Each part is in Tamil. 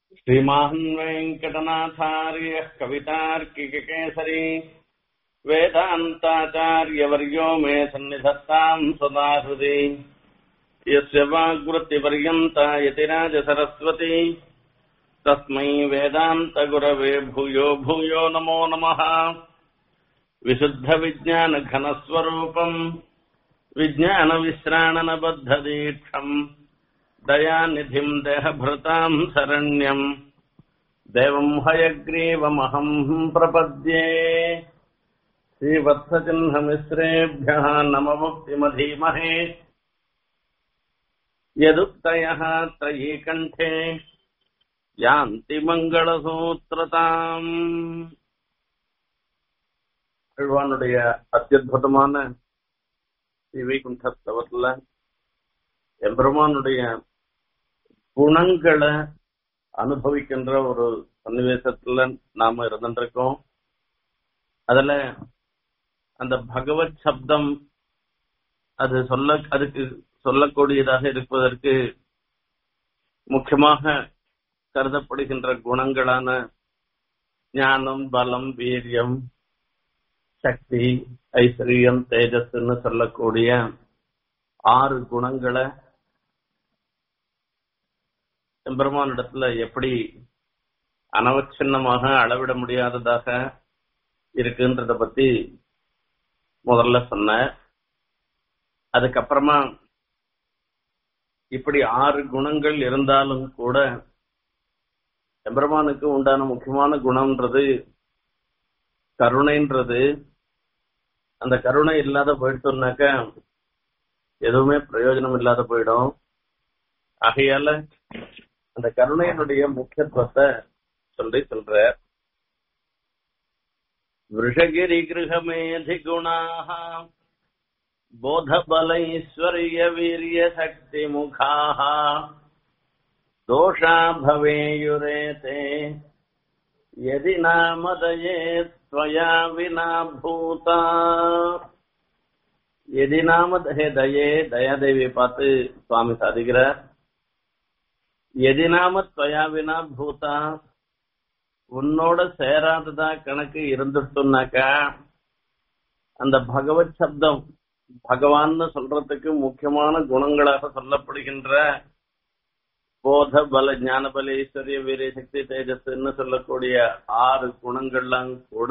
श्रीमान् वेङ्कटनाथार्यः कवितार्किककेसरी वेदान्ताचार्यवर्यो मे सन्निधत्ताम् सदा हृदि यस्य वाग्वृत्तिपर्यन्ता यतिराजसरस्वती तस्मै वेदान्तगुरवे भूयो भूयो नमो नमः विशुद्धविज्ञानघनस्वरूपम् विज्ञानविश्राणनबद्धदीक्षम् दयानिधिम् देहभृताम् शरण्यम् देवम् हयग्रीवमहम् प्रपद्ये श्रीवत्सचिह्नमिश्रेभ्यः नममुक्तिमधीमहे यदुक्तयः त्रयीकण्ठे யாந்தி மங்களசூத்திரதாம் அழ்வானுடைய அத்தியுதமான ஸ்ரீவைகுண்டஸ்தவத்துல எம்பெருமானுடைய குணங்களை அனுபவிக்கின்ற ஒரு சன்னிவேசத்துல நாம இருந்துருக்கோம் அதுல அந்த பகவத் சப்தம் அது சொல்ல அதுக்கு சொல்லக்கூடியதாக இருப்பதற்கு முக்கியமாக கருதப்படுகின்ற குணங்களான ஞானம் பலம் வீரியம் சக்தி ஐஸ்வர்யம் தேஜஸ்ன்னு சொல்லக்கூடிய ஆறு குணங்களை எம்பெருமானிடத்துல எப்படி அனவச்சின்னமாக அளவிட முடியாததாக இருக்குன்றத பத்தி முதல்ல சொன்ன அதுக்கப்புறமா இப்படி ஆறு குணங்கள் இருந்தாலும் கூட எம்பெருமானுக்கு உண்டான முக்கியமான குணம்ன்றது கருணைன்றது அந்த கருணை இல்லாத போயிட்டோம்னாக்க எதுவுமே பிரயோஜனம் இல்லாத போயிடும் ஆகையால அந்த கருணையினுடைய முக்கியத்துவத்தை சொல்லி சொல்ற விஷகிரி கிரகமேதி குணாக போதபலைஸ்வர்ய வீரிய சக்தி முகாக दोषा भवेयुरेते यदि नामदये त्वया विना भूता यदि नाम हे दये दयादेवी பார்த்து சுவாமி சாதிக்கிறார் எதி நாம துவயா வினா பூதா உன்னோட சேராததா கணக்கு இருந்துட்டோம்னாக்கா அந்த பகவத் சப்தம் பகவான்னு சொல்றதுக்கு முக்கியமான குணங்களாக சொல்லப்படுகின்ற போத பல ஞான பல ஈஸ்வரிய வீரிய சக்தி தேஜஸ்ன்னு சொல்லக்கூடிய ஆறு குணங்கள்லாம் கூட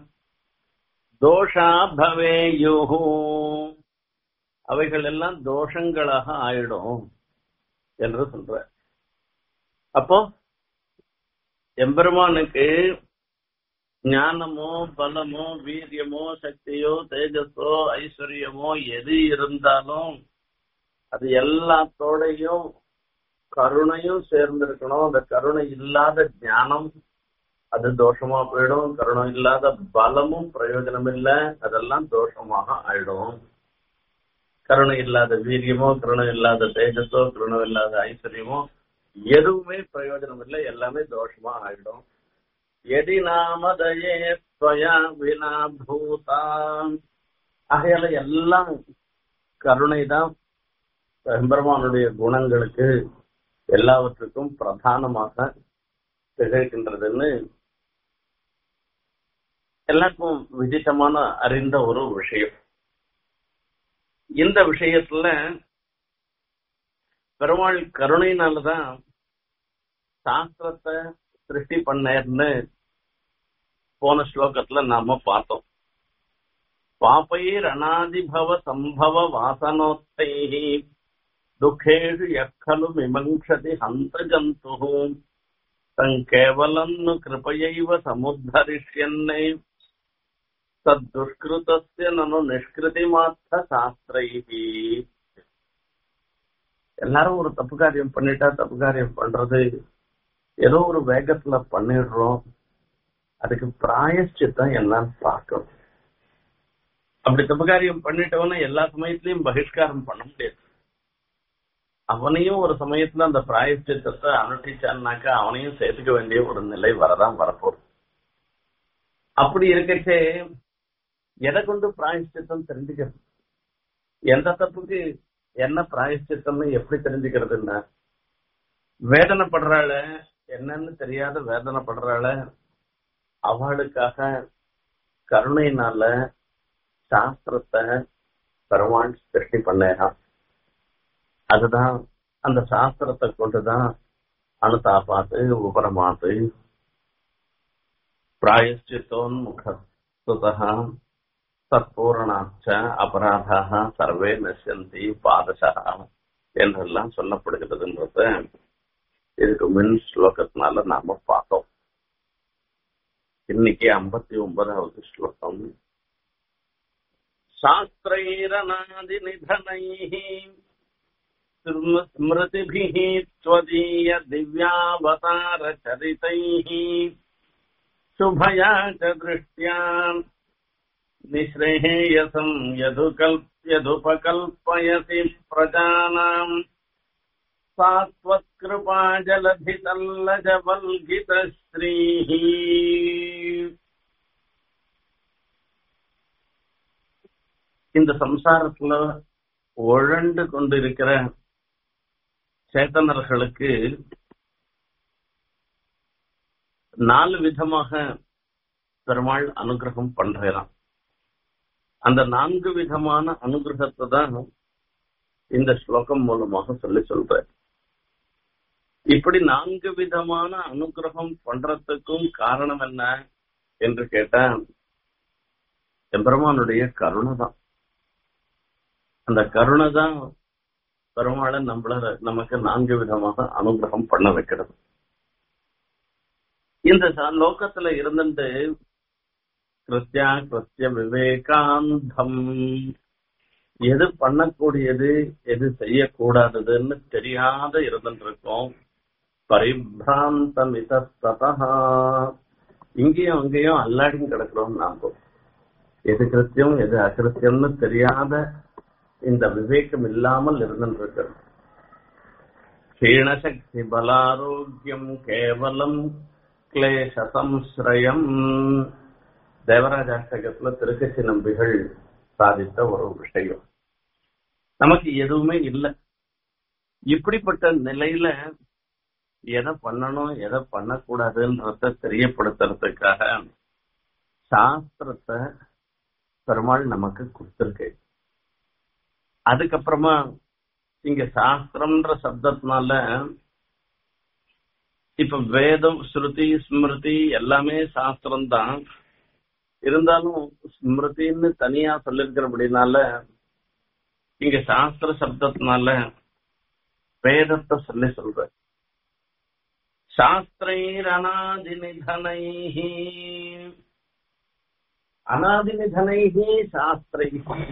தோஷா பவேயுஹு அவைகள் எல்லாம் தோஷங்களாக ஆயிடும் என்று சொல்ற அப்போ எம்பெருமானுக்கு ஞானமோ பலமோ வீரியமோ சக்தியோ தேஜஸோ ஐஸ்வர்யமோ எது இருந்தாலும் அது எல்லாத்தோடையும் கருணையும் சேர்ந்திருக்கணும் அந்த கருணை இல்லாத ஞானம் அது தோஷமா போயிடும் கருணை இல்லாத பலமும் பிரயோஜனம் இல்லை அதெல்லாம் தோஷமாக ஆயிடும் கருணை இல்லாத வீரியமோ கருணை இல்லாத தேஜஸோ கருணை இல்லாத ஐஸ்வர்யமோ எதுவுமே பிரயோஜனம் இல்லை எல்லாமே தோஷமா ஆயிடும் எதி நாமதயே ஸ்வயா வினா பூதாம் ஆகையால எல்லாம் கருணை தான் பெருமானுடைய குணங்களுக்கு எல்லாவற்றுக்கும் பிரதானமாக திகழ்கின்றதுன்னு எல்லாருக்கும் விதித்தமான அறிந்த ஒரு விஷயம் இந்த விஷயத்துல பெருமாள் கருணையினாலதான் சாஸ்திரத்தை சிருஷ்டி பண்ணேர்னு போன ஸ்லோகத்துல நாம பார்த்தோம் பாப்பைர் அநாதிபவ சம்பவ வாசனோத்தைஹி दुःखेषु यः खलु मिमङ्क्षति हन्तजन्तुः तम् केवलम् नु कृपयैव समुद्धरिष्यन्ने तद्दुष्कृतस्य ननु நிஷ்கிருதிமாத்த சாஸ்திரைஹி எல்லாரும் ஒரு தப்பு காரியம் பண்ணிட்டா தப்பு காரியம் பண்றது ஏதோ ஒரு வேகத்துல பண்ணிடுறோம் அதுக்கு பிராயஷ்சித்தம் என்னன்னு பார்க்கணும் அப்படி தப்பு காரியம் பண்ணிட்டவன எல்லா சமயத்திலயும் பகிஷ்காரம் பண்ண முடியாது அவனையும் ஒரு சமயத்துல அந்த பிராயஷ்சித்தத்தை அனுஷ்டிச்சான்னாக்கா அவனையும் சேர்த்துக்க வேண்டிய ஒரு நிலை வரதான் வரப்போகுது அப்படி இருக்கச்சே எதை கொண்டு பிராயஷ்சித்தம் தெரிஞ்சுக்கிறது எந்த தப்புக்கு என்ன பிராயஷ்சித்தம்னு எப்படி தெரிஞ்சுக்கிறதுன்னா வேதனைப்படுறாள என்னன்னு தெரியாத வேதனைப்படுறாள அவளுக்காக கருணையினால சாஸ்திரத்தை பெருமாள் சிருஷ்டி பண்ணான் அதுதான் அந்த சாஸ்திரத்தை கொண்டுதான் அனுதாபாத்து உபரமாத்து பிராயஷ்சித்தோன்முகத்துதா சத்பூரணாச்ச அபராதாக சர்வே நசந்தி பாதசா என்றெல்லாம் சொல்லப்படுகிறதுன்றத இதுக்கு மின் ஸ்லோகத்தினால நாம பார்த்தோம் இன்னைக்கு ஐம்பத்தி ஒன்பதாவது ஸ்லோகம் சாஸ்திரைரநாதி நிதனைः स्मृतिभिः त्वदीय दिव्यावतारचरितैः शुभया च दृष्ट्या निःश्रेयसम् यदुकल्प यदुपकल्पयसि प्रजानाम् सा त्वत्कृपा जलधितल्लजवल्गितश्रीः இந்த சம்சாரத்துல உழண்டு கொண்டிருக்கிற சேத்தனர்களுக்கு நாலு விதமாக பெருமாள் அனுகிரகம் பண்றான் அந்த நான்கு விதமான அனுகிரகத்தை தான் இந்த ஸ்லோகம் மூலமாக சொல்லி சொல்ற இப்படி நான்கு விதமான அனுகிரகம் பண்றதுக்கும் காரணம் என்ன என்று கேட்டா எம்பெருமானுடைய கருணை தான் அந்த கருணை தான் பெருமாளை நம்மள நமக்கு நான்கு விதமாக அனுகிரகம் பண்ண வைக்கிறது இந்த லோகத்துல இருந்துட்டு கிருத்தியா கிருத்திய விவேகாந்தம் எது பண்ணக்கூடியது எது செய்யக்கூடாததுன்னு தெரியாத இருந்துட்டு இருக்கோம் பரிபிராந்தம் இதத்ததா இங்கேயும் அங்கேயும் அல்லாடியும் கிடக்கிறோம் நாம எது கிருத்தியம் எது அகிருத்தியம்னு தெரியாத இந்த விவேகம் இல்லாமல் இருந்திருக்கிறது க்ஷீணசக்தி பலாரோக்கியம் கேவலம் கிளேச சம்ஸ்ரயம் தேவராஜாஷ்டகத்துல திருக்கட்சி நம்பிகள் சாதித்த ஒரு விஷயம் நமக்கு எதுவுமே இல்லை இப்படிப்பட்ட நிலையில எதை பண்ணணும் எதை பண்ணக்கூடாதுன்றத தெரியப்படுத்துறதுக்காக சாஸ்திரத்தை பெருமாள் நமக்கு கொடுத்திருக்கு அதுக்கப்புறமா இங்க சாஸ்திரம்ன்ற சப்தத்தினால இப்ப வேதம் ஸ்ருதி ஸ்மிருதி எல்லாமே சாஸ்திரம் தான் இருந்தாலும் ஸ்மிருதின்னு தனியா சொல்லிருக்கிறபடினால இங்க சாஸ்திர சப்தத்தினால வேதத்தை சொல்லி சொல்ற சாஸ்திரைர் அநாதி நிதனைஹி அநாதி நிதனைஹி சாஸ்திரைஹி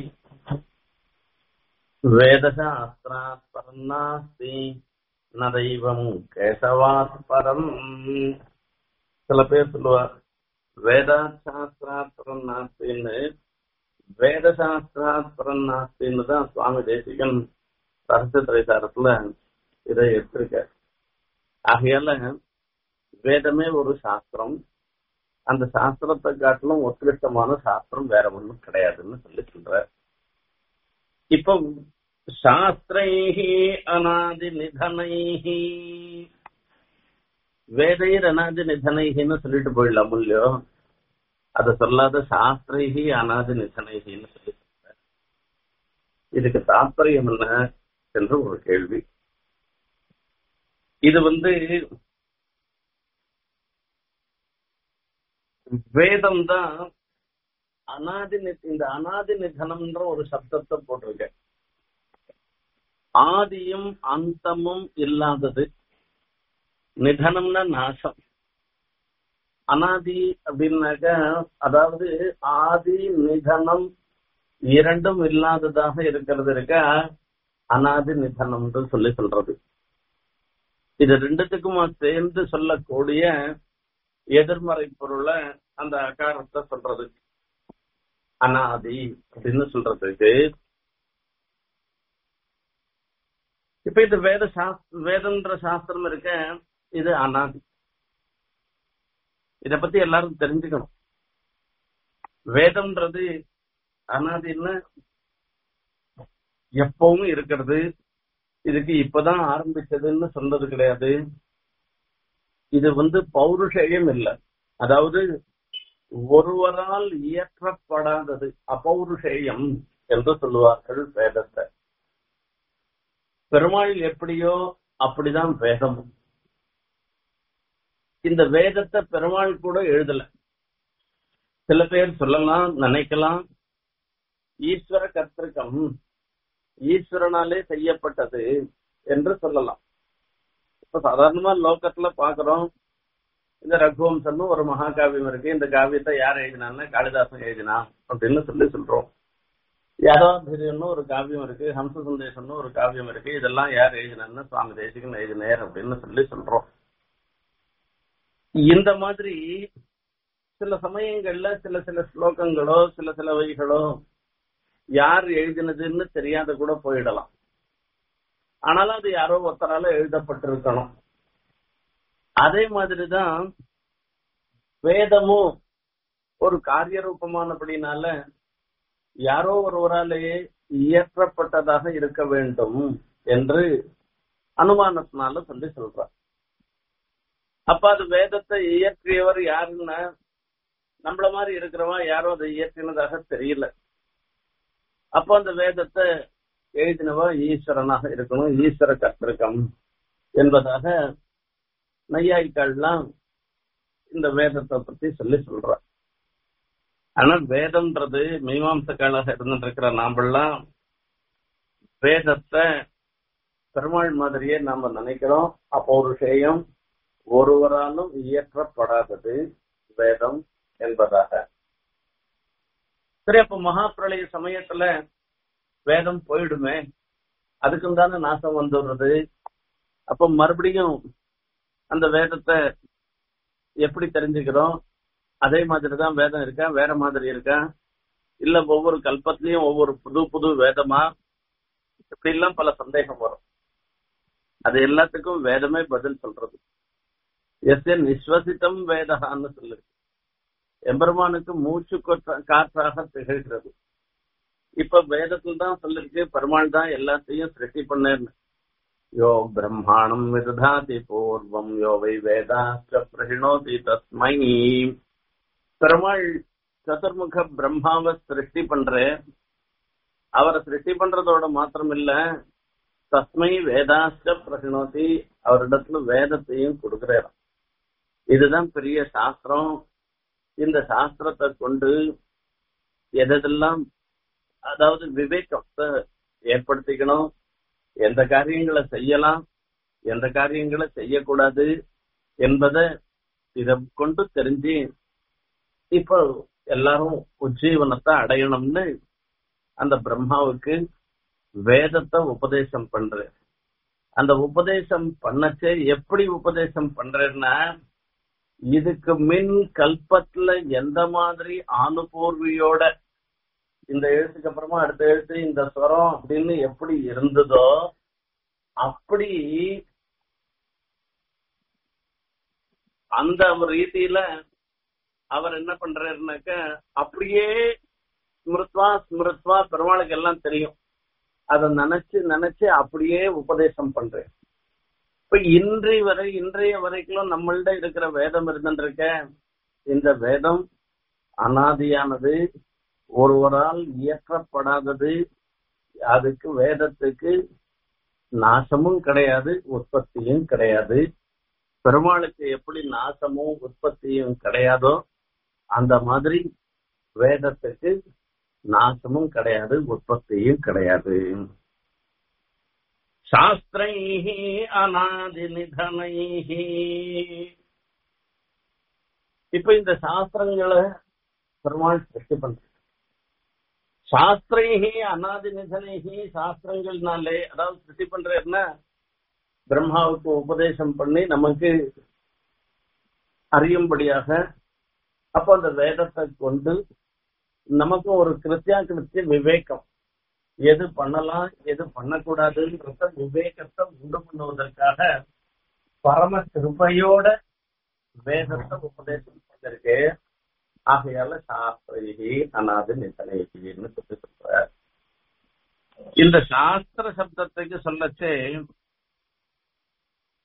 வேதசாஸ்திராத் பரம் நாஸ்தி ந தெய்வம் கேசவாத் பரம் சில பேர் சொல்லுவார் வேதாத் சாஸ்திராத் பரம் நாஸ்தின்னு வேதசாஸ்திராத் பரம் நாஸ்தின்னு தான் சுவாமி தேசிகன் ரகசிய திரைசாரத்துல இதை எடுத்திருக்கார் ஆகையால வேதமே ஒரு சாஸ்திரம் அந்த சாஸ்திரத்தை காட்டிலும் உத்கிருஷ்டமான சாஸ்திரம் வேற ஒண்ணும் கிடையாதுன்னு சொல்லி சொல்ற இப்போ சாஸ்திரைஹி அநாதி நிதனைஹி வேதைர் அநாதி நிதனைஹின்னு சொல்லிட்டு போயிடலாம் இல்லையோ அத சொல்லாத சாஸ்திரைஹி அநாதி நிதனைஹின்னு சொல்லி சொல்ற இதுக்கு தாற்பயம் என்ன என்று ஒரு கேள்வி இது வந்து வேதம் தான் அனாதி இந்த அனாதி நிதனம்ன்ற ஒரு சப்தத்தை போட்டிருக்க ஆதியும் அந்தமும் இல்லாதது நிதனம்னா நாசம் அனாதி அப்படின்னாக்க அதாவது ஆதி நிதனம் இரண்டும் இல்லாததாக இருக்கிறது இருக்க அனாதி நிதனம்னு சொல்லி சொல்றது இது ரெண்டுத்துக்குமா சேர்ந்து சொல்லக்கூடிய எதிர்மறை பொருளை அந்த அகாரத்தை சொல்றது அனாதி அப்படின்னு சொல்றதுக்கு இப்ப இது வேத சாஸ்திர வேதன்ற சாஸ்திரம் இருக்க இது அனாதி இத பத்தி எல்லாரும் தெரிஞ்சுக்கணும் வேதம்ன்றது அனாதின்னு எப்பவும் இருக்கிறது இதுக்கு இப்பதான் ஆரம்பிச்சதுன்னு சொன்னது கிடையாது இது வந்து பௌருஷேயம் இல்லை அதாவது ஒருவரால் இயற்றப்படாதது அபௌருஷேயம் என்று சொல்லுவார்கள் வேதத்தை பெருமாள் எப்படியோ அப்படிதான் வேதம் இந்த வேதத்தை பெருமாள் கூட எழுதல சில பேர் சொல்லலாம் நினைக்கலாம் ஈஸ்வர கர்த்திருக்கம் ஈஸ்வரனாலே செய்யப்பட்டது என்று சொல்லலாம் இப்ப சாதாரணமா லோகத்துல பாக்குறோம் இந்த ரகுவம்சம்னு ஒரு மகாகாவியம் இருக்கு இந்த காவியத்தை யார் எழுதினான்னு காளிதாசன் எழுதினான் அப்படின்னு சொல்லி சொல்றோம் யாதவாபிரியம்னு ஒரு காவியம் இருக்கு ஹம்ச சந்தேசம்னு ஒரு காவியம் இருக்கு இதெல்லாம் யார் எழுதினான்னு சுவாமி தேசிகன் எழுதினார் அப்படின்னு சொல்லி சொல்றோம் இந்த மாதிரி சில சமயங்கள்ல சில சில ஸ்லோகங்களோ சில சில வரிகளோ யார் எழுதினதுன்னு தெரியாத கூட போயிடலாம் ஆனாலும் அது யாரோ ஒருத்தரால எழுதப்பட்டிருக்கணும் அதே மாதிரிதான் வேதமும் ஒரு காரிய ரூபமானபடினால யாரோ ஒருவராலேயே இயற்றப்பட்டதாக இருக்க வேண்டும் என்று அனுமானத்தினால சொல்லி சொல்றார் அப்ப அது வேதத்தை இயற்றியவர் யாருன்னா நம்மள மாதிரி இருக்கிறவன் யாரோ அதை இயற்றினதாக தெரியல அப்போ அந்த வேதத்தை எழுதினவ ஈஸ்வரனாக இருக்கணும் ஈஸ்வர கத்திருக்கம் என்பதாக நையாய்க்காள்லாம் இந்த வேதத்தை பத்தி சொல்லி சொல்ற ஆனா வேதம்ன்றது மீமாம்சக்காளாக இருந்துட்டு இருக்கிற நாமெல்லாம் வேதத்தை பெருமாள் மாதிரியே நாம நினைக்கிறோம் அப்பௌருஷேயம் ஒருவராலும் இயற்றப்படாதது வேதம் என்பதாக சரி அப்ப மகாபிரளய சமயத்துல வேதம் போயிடுமே அதுக்கும் தானே நாசம் வந்துடுறது அப்ப மறுபடியும் அந்த வேதத்தை எப்படி தெரிஞ்சுக்கிறோம் அதே மாதிரிதான் வேதம் இருக்கா வேற மாதிரி இருக்கா இல்ல ஒவ்வொரு கல்பத்திலயும் ஒவ்வொரு புது புது வேதமா இப்படி எல்லாம் பல சந்தேகம் வரும் அது எல்லாத்துக்கும் வேதமே பதில் சொல்றது எஸ் நிஸ்வசித்தம் வேதகான்னு சொல்லு எம்பெருமானுக்கு மூச்சு காற்றாக திகழ்கிறது இப்ப வேதத்தில் தான் சொல்லிருக்கு பெருமாள் தான் எல்லாத்தையும் சிருஷ்டி பண்ணேன்னு யோ பிரம்மாணம் விததாதி பூர்வம் யோ வை வேதாச்ச பிரகிணோதி தஸ்மை பெருமாள் சதுர்முக பிரம்மாவை சிருஷ்டி பண்ற அவரை சிருஷ்டி பண்றதோட மாத்திரம் இல்ல தஸ்மை வேதாச்ச பிரகிணோதி அவரிடத்துல வேதத்தையும் கொடுக்கிறாராம் இதுதான் பெரிய சாஸ்திரம் இந்த சாஸ்திரத்தை கொண்டு எதெல்லாம் அதாவது விவேகத்தை ஏற்படுத்திக்கணும் எந்த காரியங்களை செய்யலாம் எந்த காரியங்களை செய்யக்கூடாது என்பதை இத கொண்டு தெரிஞ்சு இப்போ எல்லாரும் உஜ்ஜீவனத்தை அடையணும்னு அந்த பிரம்மாவுக்கு வேதத்தை உபதேசம் பண்ற அந்த உபதேசம் பண்ணச்சே எப்படி உபதேசம் பண்றேன்னா இதுக்கு மின் கல்பத்துல எந்த மாதிரி ஆணுபூர்வியோட இந்த எழுத்துக்கு அப்புறமா அடுத்த எழுத்து இந்த ஸ்வரம் அப்படின்னு எப்படி இருந்ததோ அப்படி அந்த ஒரு ரீதியில அவர் என்ன பண்றாருனாக்க அப்படியே ஸ்மிருத்வா ஸ்மிருத்வா பெருமாளுக்கு எல்லாம் தெரியும் அதை நினைச்சு நினைச்சு அப்படியே உபதேசம் பண்றேன் இப்ப இன்றைய வரை இன்றைய வரைக்கும் நம்மள்ட இருக்கிற வேதம் இருந்துருக்க இந்த வேதம் அனாதியானது ஒருவரால் இயற்றப்படாதது அதுக்கு வேதத்துக்கு நாசமும் கிடையாது உற்பத்தியும் கிடையாது பெருமாளுக்கு எப்படி நாசமும் உற்பத்தியும் கிடையாதோ அந்த மாதிரி வேதத்துக்கு நாசமும் கிடையாது உற்பத்தியும் கிடையாது சாஸ்திரை அநாதி நிதனை இப்ப இந்த சாஸ்திரங்களை பெருமாள் சிருஷ்டி பண்ற சாஸ்திரைஹி அநாதி நிதனைஹி சாஸ்திரங்கள்னாலே அதாவது சிருஷ்டி பண்றேன்னா பிரம்மாவுக்கு உபதேசம் பண்ணி நமக்கு அறியும்படியாக அப்போ அந்த வேதத்தை கொண்டு நமக்கு ஒரு கிருத்தியா கிருத்திய விவேகம் எது பண்ணலாம் எது பண்ணக்கூடாதுன்றத விவேகத்தை உண்டு பண்ணுவதற்காக பரம கிருபையோட வேதத்தை உபதேசம் பண்ணிருக்கு ஆகையால சாஸ்திரி அநாது நிதனைகின்னு சொல்லி சொல்ற இந்த சாஸ்திர சப்தத்துக்கு சொல்லச்சே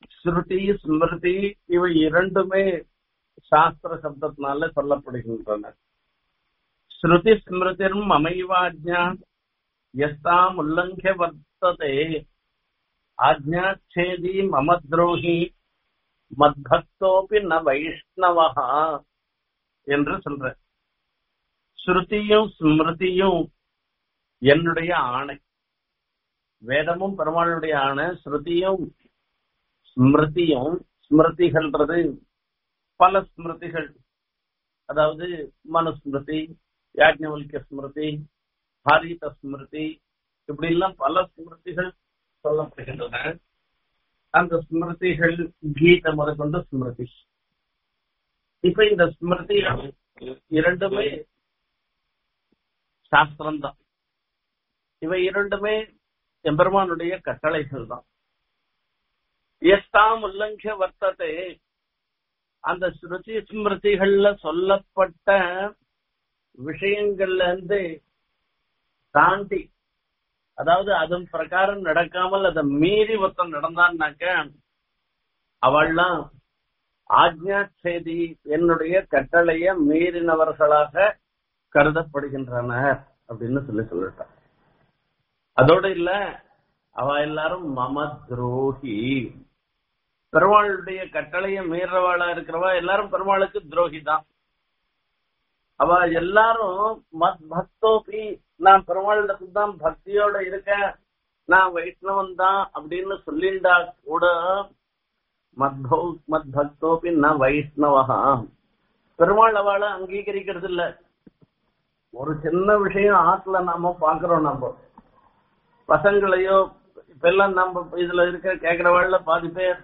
ஸ்ருதி ஸ்மிருதி இவை இரண்டுமே சாஸ்திர சப்தத்தினால சொல்லப்படுகின்றன ஸ்ருதி ஸ்மிருதிரும் அமைவாஜ்ஞா எஸ்தாம் உல்லங்கிய வர்த்ததே ஆஜ்ஞாச்சேதி மம துரோகி மத்பக்தோபி ந வைஷ்ணவா என்று சொல்ற ஸ்ருதியும் ஸ்மிருதியும் என்னுடைய ஆணை வேதமும் பெருமாளுடைய ஆணை ஸ்ருதியும் ஸ்மிருதியும் ஸ்மிருதிகள்ன்றது பல ஸ்மிருதிகள் அதாவது மனுஸ்மிருதி யாஜ்ஞவல்ய ஸ்மிருதி ஹாரித ஸ்மிருதி இப்படி எல்லாம் பல ஸ்மிருதிகள் சொல்லப்படுகின்றன அந்த ஸ்மிருதிகள் கீதை முதற்கொண்டு ஸ்மிருதி இப்ப இந்த ஸ்மிருதி இரண்டுமே சாஸ்திரம் தான் இவை இரண்டுமே எம்பெருமானுடைய கட்டளைகள் தான் எஸ்தாம் உல்லங்கிய வர்த்தத்தை அந்த ஸ்ருதி ஸ்மிருதிகள்ல சொல்லப்பட்ட விஷயங்கள்ல இருந்து தாண்டி அதாவது அதன் பிரகாரம் நடக்காமல் அதை மீறி ஒருத்தன் நடந்தான்னாக்க அவள்லாம் ஆக்ஞா செய்தி என்னுடைய கட்டளைய மீறினவர்களாக கருதப்படுகின்றனர் அப்படின்னு சொல்லி சொல்லிட்டான் அதோட இல்ல அவ எல்லாரும் மம துரோகி பெருமாளுடைய கட்டளைய மீறவாளா இருக்கிறவா எல்லாரும் பெருமாளுக்கு துரோகி தான் அவ எல்லாரும் மத் பக்தோபி நான் பெருமாளிடத்துல தான் பக்தியோட இருக்கேன் நான் வைஷ்ணவன் தான் அப்படின்னு சொல்லிண்டா கூட மத்பௌ மத் பக்தோபி நான் வைஷ்ணவா பெருமாள் அவளை அங்கீகரிக்கிறது இல்ல ஒரு சின்ன விஷயம் ஆத்துல நாம பாக்குறோம் நம்ம பசங்களையோ இப்ப எல்லாம் நம்ம இதுல இருக்க கேக்குறவாள்ல பாதி பேர்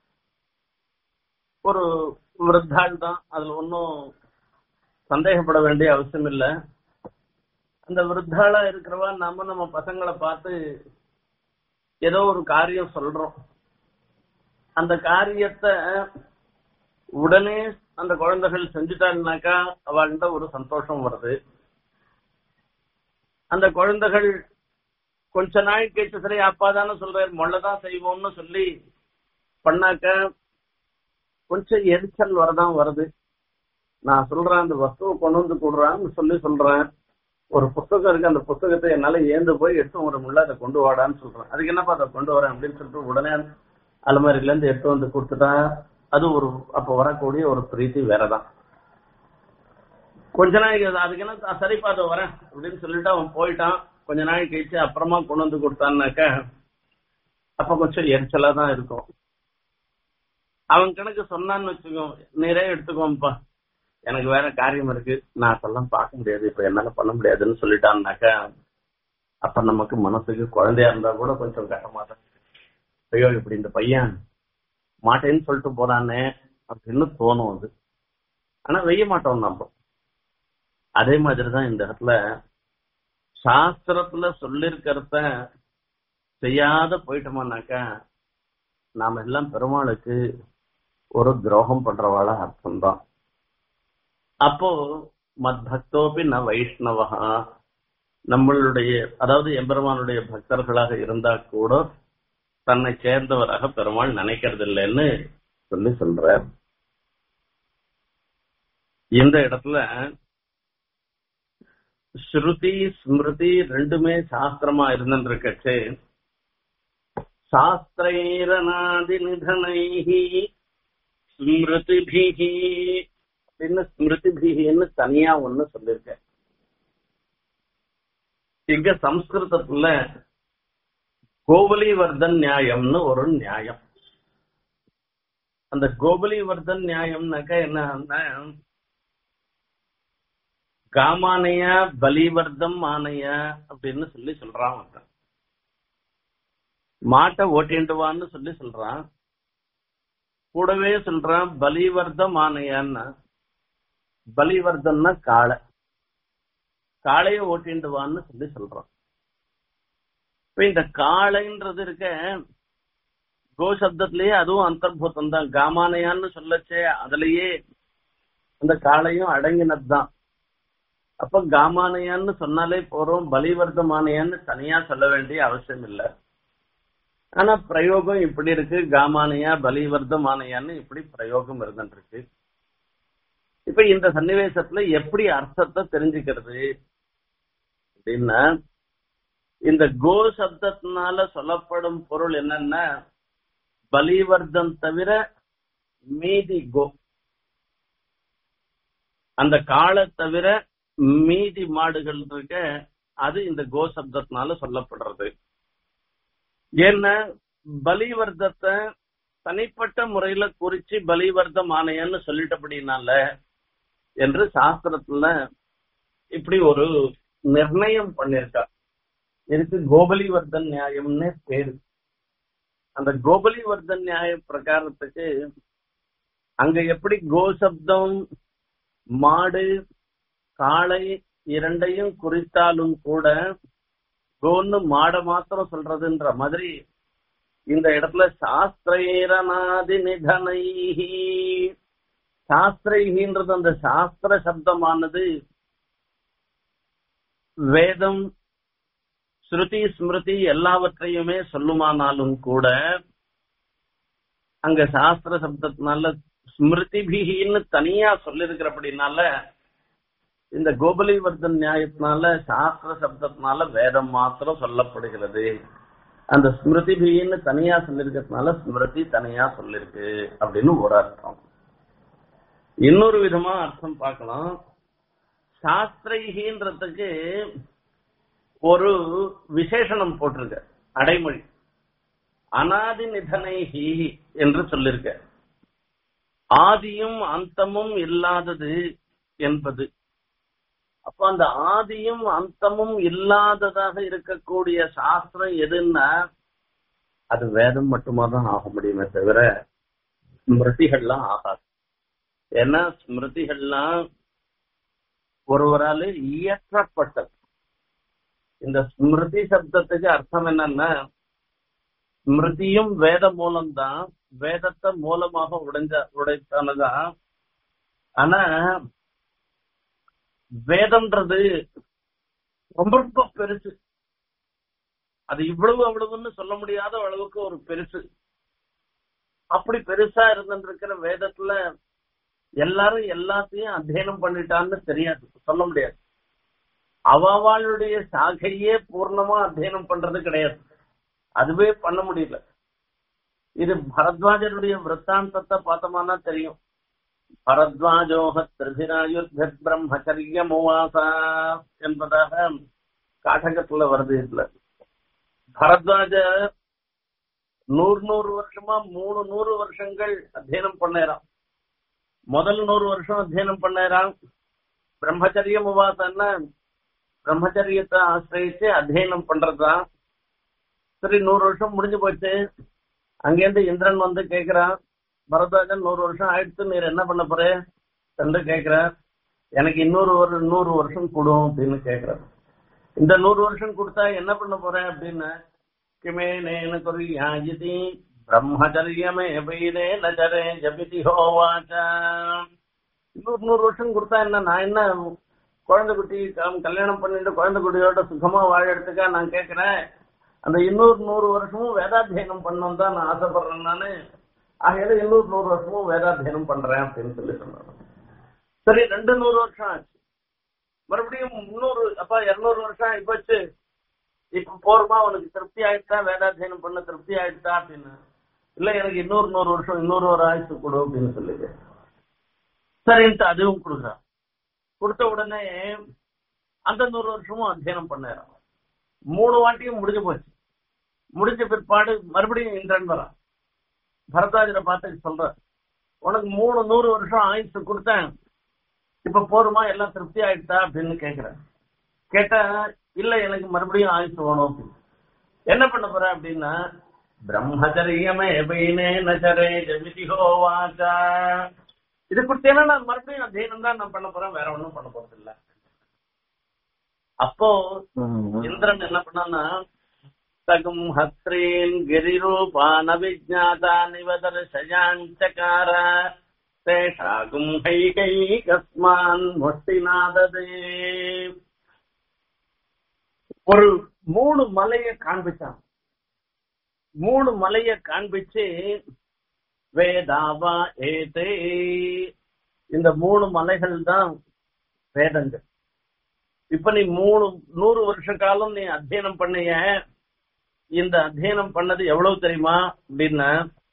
ஒரு விருத்தாள் தான் அதுல ஒன்னும் சந்தேகப்பட வேண்டிய அவசியம் இல்ல அந்த விருத்தாளா இருக்கிறவா நாம நம்ம பசங்களை பார்த்து ஏதோ ஒரு காரியம் சொல்றோம் அந்த காரியத்தை உடனே அந்த குழந்தைகள் செஞ்சுட்டாங்கனாக்கா அவள்கிட்ட ஒரு சந்தோஷம் வருது அந்த குழந்தைகள் கொஞ்ச நாள் கேட்டு சரி அப்பா தானே சொல்றாரு மொள்ளதான் செய்வோம்னு சொல்லி பண்ணாக்க கொஞ்சம் எரிச்சல் வரதான் வருது நான் சொல்றேன் அந்த வஸ்துவை கொண்டு வந்து கொடுறான்னு சொல்லி சொல்றேன் ஒரு புத்தகம் இருக்கு அந்த புத்தகத்தை என்னால ஏந்து போய் எடுத்து ஒரு முள்ள அதை கொண்டு வாடான்னு சொல்றேன் அதுக்கு என்னப்பா அதை கொண்டு வரேன் அப்படின்னு சொல்லிட்டு உடனே அலமாரில இருந்து எடுத்து வந்து கொடுத்துட்டா அது ஒரு அப்ப வரக்கூடிய ஒரு பிரீத்தி வேறதான் கொஞ்ச நாளைக்கு அது- அதுக்கு என்ன சரிப்பா அதை வரேன் அப்படின்னு சொல்லிட்டு அவன் போயிட்டான் கொஞ்ச நாள் கழிச்சு அப்புறமா கொண்டு வந்து கொடுத்தான்னாக்க அப்ப கொஞ்சம் எரிச்சலா தான் இருக்கும் அவன் கணக்கு சொன்னான்னு வச்சுக்கோ நிறைய எடுத்துக்கோப்பா எனக்கு வேற காரியம் இருக்கு நான் அதெல்லாம் பார்க்க முடியாது இப்ப என்னால பண்ண முடியாதுன்னு சொல்லிட்டான்னாக்க அப்ப நமக்கு மனசுக்கு குழந்தையா இருந்தா கூட கொஞ்சம் கஷ்டமா தான் இருக்கு. ஐயோ இப்படி இந்த பையன் மாட்டேன்னு சொல்லிட்டு போறானே அப்படின்னு தோணும் அது ஆனா வெய்ய மாட்டோம் நம்ம அதே மாதிரிதான் இந்த இடத்துல சாஸ்திரத்துல சொல்லிருக்கிறத செய்யாத போயிட்டோமானாக்கா நாம எல்லாம் பெருமாளுக்கு ஒரு துரோகம் பண்றவாளா அர்த்தம்தான் அப்போ மத் பக்தோபி ந வைஷ்ணவா நம்மளுடைய அதாவது எம்பெருமானுடைய பக்தர்களாக இருந்தா கூட தன்னை சேர்ந்தவராக பெருமாள் நினைக்கிறது இல்லைன்னு சொல்லி சொல்றார் இந்த இடத்துல ஸ்ருதி ஸ்மிருதி ரெண்டுமே சாஸ்திரமா இருந்துருக்கச்சு சாஸ்திரைரநாதி நிதனைஹி ஸ்மிருதிபிஹி அப்படின்னு ஸ்மிருதிபிகின்னு தனியா ஒண்ணு சொல்லிருக்க இங்க சம்ஸ்கிருதத்துல கோபலிவர்தன் நியாயம்னு ஒரு நியாயம் அந்த கோபலிவர்தன் நியாயம்னாக்கா என்ன காமானைய பலிவர்தம் ஆனைய அப்படின்னு சொல்லி சொல்றான் ஒருத்தன் மாட்டை ஓட்டிண்டுவான்னு சொல்லி சொல்றான் கூடவே சொல்றான் பலிவர்தம் ஆனையான்னா பலிவர்தம்னா காளை காளைய ஓட்டிண்டுவான்னு சொல்லி சொல்றான் இப்ப இந்த காளைன்றது இருக்க கோ சப்தத்திலேயே அதுவும் அந்தர்பூதம் தான் காமானையான்னு சொல்லச்சே அதுலயே அந்த காளையும் அடங்கினது தான் அப்ப காமானையான்னு சொன்னாலே போறோம் பலிவர்தமானையான்னு தனியா சொல்ல வேண்டிய அவசியம் இல்லை ஆனா பிரயோகம் இப்படி இருக்கு காமானியா பலிவர்தமானையான்னு இப்படி பிரயோகம் இருந்துருக்கு இப்ப இந்த சன்னிவேசத்துல எப்படி அர்த்தத்தை தெரிஞ்சுக்கிறது அப்படின்னா இந்த கோ சப்தத்தினால சொல்லப்படும் பொருள் என்னன்னா பலிவர்தம் தவிர மீதி கோ அந்த காளை தவிர மீதி மாடுகள் இருக்க அது இந்த கோ சப்தத்தினால சொல்லப்படுறது ஏன்னா பலிவர்த்தத்தை தனிப்பட்ட முறையில குறிச்சு பலிவர்த்தம் ஆணையன்னு சொல்லிட்டபடினால என்று சாஸ்திரத்துல இப்படி ஒரு நிர்ணயம் பண்ணிருக்கா இதுக்கு கோபலிவர்தன் நியாயம்னு பேரு அந்த கோபலிவர்தன் நியாய பிரகாரத்துக்கு அங்க எப்படி கோசப்தம் மாடு காளை இரண்டையும் குறித்தாலும் கூட கோன்னு மாட மாத்திரம் சொல்றதுன்ற மாதிரி இந்த இடத்துல சாஸ்திரேரநாதி நிதனைஹி சாஸ்திரைகின்றது அந்த சாஸ்திர சப்தமானது வேதம் ஸ்ருதி ஸ்மிருதி எல்லாவற்றையுமே சொல்லுமானாலும் கூட அங்க சாஸ்திர சப்தத்தினால ஸ்மிருதிபிகின்னு தனியா சொல்லிருக்கிறபடினால இந்த கோபலிவர்தன் நியாயத்தினால சாஸ்திர சப்தத்தினால வேதம் மாத்திரம் சொல்லப்படுகிறது அந்த ஸ்மிருதிபின்னு தனியா சொல்லிருக்கிறதுனால ஸ்மிருதி தனியா சொல்லிருக்கு அப்படின்னு ஒரு அர்த்தம் இன்னொரு விதமா அர்த்தம் பார்க்கலாம் சாஸ்திரைகின்றதுக்கு ஒரு விசேஷணம் போட்டிருக்க அடைமொழி அனாதி நிதனைஹி என்று சொல்லிருக்க ஆதியும் அந்தமும் இல்லாதது என்பது அப்ப அந்த ஆதியும் அந்தமும் இல்லாததாக இருக்கக்கூடிய சாஸ்திரம் எதுன்னா அது வேதம் மட்டுமா தான் ஆக முடியுமே தவிர ஸ்மிருதிகள்லாம் ஆகாது ஏன்னா ஸ்மிருதிகள்லாம் ஒருவரால இயற்றப்பட்டது இந்த ஸ்மிருதி சப்தத்துக்கு அர்த்தம் என்னன்னா ஸ்மிருதியும் வேத மூலம்தான் வேதத்தை மூலமாக உடைஞ்ச உடைத்தானதான் ஆனா வேதம்ன்றது ரொம்ப ரொம்ப பெருசு அது இவ்வளவு அவ்வளவுன்னு சொல்ல முடியாத அளவுக்கு ஒரு பெருசு அப்படி பெருசா இருந்திருக்கிற வேதத்துல எல்லாரும் எல்லாத்தையும் அத்தியனம் பண்ணிட்டான்னு தெரியாது சொல்ல முடியாது அவளுடைய சாகையே பூர்ணமா அத்தியனம் பண்றது கிடையாது அதுவே பண்ண முடியல இது பரத்வாஜருடைய விற்த்தாந்தத்தை பார்த்தோம்னா தெரியும் பரத்வாஜோக திருதிராயுர்கத் பிரம்மச்சரிய முவாசா என்பதாக காட்டகத்துல வருது இதுல பரத்வாஜ நூறு நூறு வருஷமா மூணு நூறு வருஷங்கள் அத்தியனம் பண்ணேறான் முதல் நூறு வருஷம் அத்தியனம் பண்ணேறான் பிரம்மச்சரிய முவாசன்னா பிரம்மச்சரியத்தை ஆசிரியச்சு அத்தியனம் பண்றதுதான் சரி நூறு வருஷம் முடிஞ்சு போச்சு அங்கேருந்து இந்திரன் வந்து கேக்குறான் பரத்வாஜன் நூறு வருஷம் ஆயிடுச்சு நீர் என்ன பண்ண போற என்று கேக்குறார் எனக்கு இன்னொரு ஒரு நூறு வருஷம் கொடும் அப்படின்னு கேக்குறாரு இந்த நூறு வருஷம் கொடுத்தா என்ன பண்ண போறேன் அப்படின்னு கிமே நேன குறியாயிதி பிரம்மச்சரியமே பைரே நஜரே ஜபிதி ஹோவாச்சா இன்னொரு நூறு வருஷம் கொடுத்தா என்ன நான் என்ன குழந்தை குட்டி கல்யாணம் பண்ணிட்டு குழந்தை குட்டியோட சுகமா வாழறதுக்கா நான் கேக்குறேன் அந்த இன்னொரு நூறு வருஷமும் வேதாத்தியனம் பண்ணணும் தான் நான் ஆசைப்படுறேன் நானு ஆகையில இன்னொரு நூறு வருஷமும் வேதாத்தியனம் பண்றேன் அப்படின்னு சொல்லி சொன்னாங்க சரி ரெண்டு நூறு வருஷம் ஆச்சு மறுபடியும் முன்னூறு அப்ப இருநூறு வருஷம் ஆயிப்போச்சு இப்ப போருமா உனக்கு திருப்தி ஆயிடுச்சா வேதாத்தியனம் பண்ண திருப்தி ஆயிடுச்சா அப்படின்னு இல்ல எனக்கு இன்னொரு நூறு வருஷம் இன்னொரு ஒரு ஆயுசு கொடு அப்படின்னு சொல்லிட்டு சரின்ட்டு அதுவும் கொடுக்குறான் கொடுத்த உடனே அந்த நூறு வருஷமும் அத்தியனம் பண்ணாராம் மூணு வாட்டியும் முடிஞ்சு போச்சு முடிஞ்ச பிற்பாடு மறுபடியும் இந்திரன் வரான் பரத்வாஜரை பார்த்து சொல்ற உனக்கு மூணு நூறு வருஷம் ஆயுசு கொடுத்தேன் இப்ப போருமா எல்லாம் திருப்தி ஆயிடுதா அப்படின்னு கேக்குறேன் கேட்டா இல்ல எனக்கு மறுபடியும் ஆயுசு வேணும் அப்படின்னு என்ன பண்ண போற அப்படின்னா பிரம்மச்சரியமே பைனே நச்சரே ஜமிதி ஹோவாச்சா இது கொடுத்தேன்னா நான் மறுபடியும் அத்தியனம் தான் நான் பண்ண போறேன் வேற ஒண்ணும் பண்ண போறது இல்ல அப்போ இந்திரன் என்ன பண்ணான்னா தகும் ஹஸ்ரீன் கிரிரூபான் அவிஜாதா நிவதர்ஷயாஞ்சகார தேஷாகும் ஹைகைகஸ்மான் முஷ்டிநாததே ஒரு மூணு மலையை காண்பிச்சான் மூணு மலைய காண்பிச்சு வேதாவா ஏதே இந்த மூணு மலைகள் தான் வேதங்கள் இப்ப நீ மூணு நூறு வருஷ காலம் நீ அத்தியனம் பண்ணிய இந்த அத்தியனம் பண்ணது எவ்வளவு தெரியுமா அப்படின்னா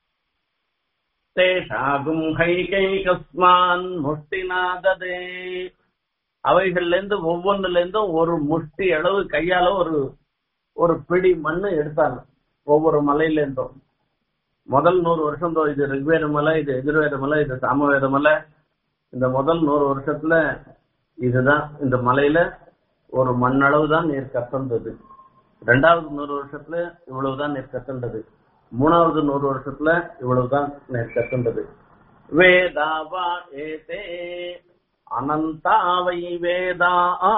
தேஷாகும் ஹைகைகஸ்மான் முஷ்டிநாததே அவைகள்ல இருந்து ஒவ்வொன்றுல இருந்தும் ஒரு முஷ்டி அளவு கையால ஒரு ஒரு பிடி மண்ணு எடுத்தாங்க ஒவ்வொரு மலையில இருந்தும் முதல் நூறு வருஷம் தோ இது ரிக்வேத மலை இது எதிர்வேத மலை இது சாமவேத மலை இந்த முதல் நூறு வருஷத்துல இதுதான் இந்த மலையில ஒரு மண்ணளவு தான் நீர் கத்தந்தது ரெண்டாவது நூறு வருஷத்துல இவ்வளவுதான் நீர் கத்தண்டது மூணாவது நூறு வருஷத்துல இவ்வளவுதான் நீர் கத்தண்டது வேதாவா ஏதே அனந்தாவை வேதா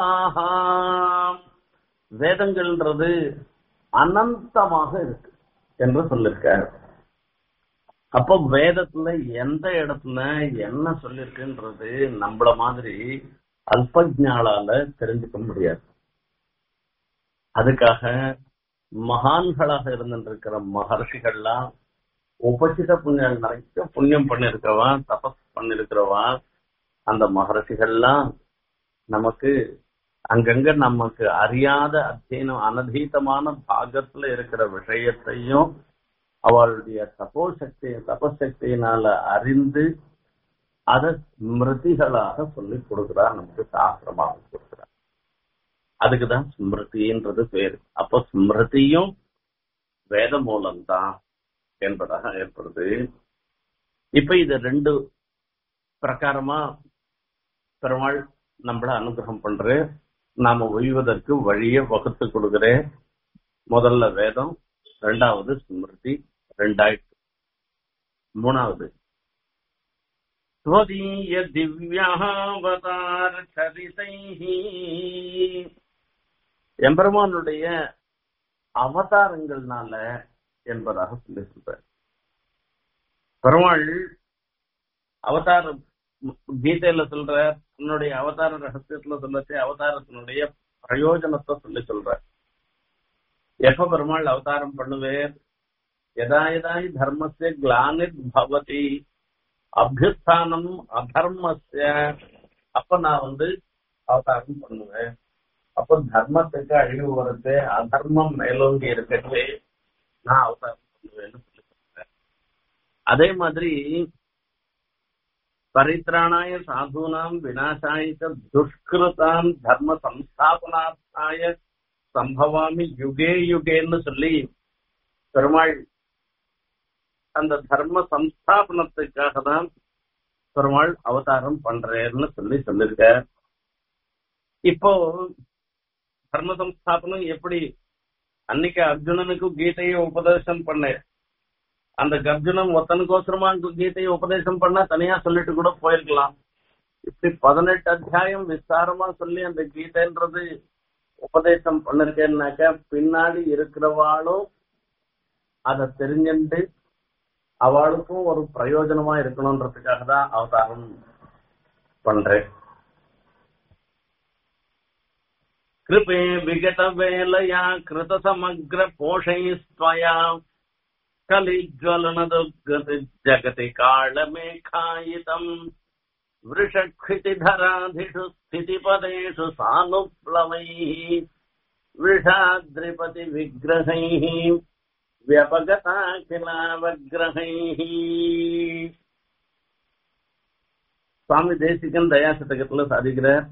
வேதங்கள்ன்றது அனந்தமாக இருக்கு என்று சொல்லிருக்காரு அப்போ வேதத்துல எந்த இடத்துல என்ன சொல்லிருக்குன்றது நம்மள மாதிரி அல்பஜாலால தெரிஞ்சுக்க முடியாது அதுக்காக மகான்களாக இருந்திருக்கிற மகர்ஷிகள்லாம் உபசித புண்ணியம் நிறைய புண்ணியம் பண்ணிருக்கவா தபஸ் பண்ணிருக்கிறவா அந்த மகர்ஷிகள்லாம் நமக்கு அங்கங்க நமக்கு அறியாத அத்தியனம் அனதீதமான பாகத்துல இருக்கிற விஷயத்தையும் அவளுடைய தபோ சக்தி தபசக்தியினால அறிந்து அதை ஸ்மிருதிகளாக சொல்லி கொடுக்கிறார் நமக்கு சாஸ்திரமாக கொடுக்கிறார் அதுக்குதான் ஸ்மிருதின்றது பேரு அப்போ ஸ்மிருதியும் வேத மூலம்தான் என்பதாக ஏற்படுது இப்ப இது ரெண்டு பிரகாரமா பெருமாள் நம்மள அனுகிரகம் பண்ற நாம ஒய்வதற்கு வழியை வகுத்து கொடுக்கிறேன் முதல்ல வேதம் ரெண்டாவது ஸ்மிருதி ரெண்டாயிரத்து மூணாவது ஸ்வதீய திவ்யாவதார சரிதைஹி எம்பெருமானுடைய அவதாரங்கள்னால என்பதாக சொல்லி சொல்ற பெருமாள் அவதாரம் கீதையில சொல்ற தன்னுடைய அவதார ரகசியத்துல சொல்லச்சு அவதாரத்தினுடைய பிரயோஜனத்தை சொல்லி சொல்ற எப்ப பெருமாள் அவதாரம் பண்ணுவேர் எதா எதாய் தர்மஸ்ய கிளானித் பவதி அபியுத்தானம் அதர்மஸ்ய அப்ப நான் வந்து அவதாரம் பண்ணுவேன் அப்ப தர்மத்துக்கு அழிவு வருது அதர்மம் மேலோங்கி இருக்கிறது நான் அவதாரம் பண்ணுவேன்னு சொல்லி சொல்றேன் அதே மாதிரி பரித்ராணாய சாதுனாம் விநாசாய துஷ்கிருதாம் தர்ம சம்ஸ்தாபனார்த்தாய சம்பவாமி யுகே யுகேன்னு சொல்லி பெருமாள் அந்த தர்ம சம்ஸ்தாபனத்துக்காக தான் பெருமாள் அவதாரம் பண்றேன்னு சொல்லி சொல்லிருக்க இப்போ தர்ம சம்ஸ்தாபனம் எப்படி அன்னைக்கு அர்ஜுனனுக்கு கீதையை உபதேசம் பண்ண அந்த கர்ஜுனம் ஒத்தனுக்கோசரமா கீதையை உபதேசம் பண்ணா தனியா சொல்லிட்டு கூட போயிருக்கலாம் இப்படி பதினெட்டு அத்தியாயம் விஸ்தாரமா சொல்லி அந்த கீதைன்றது உபதேசம் பண்ணிருக்கேன்னாக்க பின்னாடி இருக்கிறவாளும் அதை தெரிஞ்சுட்டு அவளுக்கும் ஒரு பிரயோஜனமா இருக்கணும்ன்றதுக்காக தான் அவதாரம் பண்றேன் கிருபே விகட வேலையா கிருத சமக்ர போஷைஸ்வயா கலிஜ்வலனதுர்கதி ஜகதி காளமேகாயிதம் वृषक्षितिधराधिषु स्थितिपदेषु सानुप्लवैः वृषाद्रिपतिविग्रहैः व्यपगताखिलावग्रहैः சுவாமி தேசிகன் தயாசதகத்துல சாதிக்கிறார்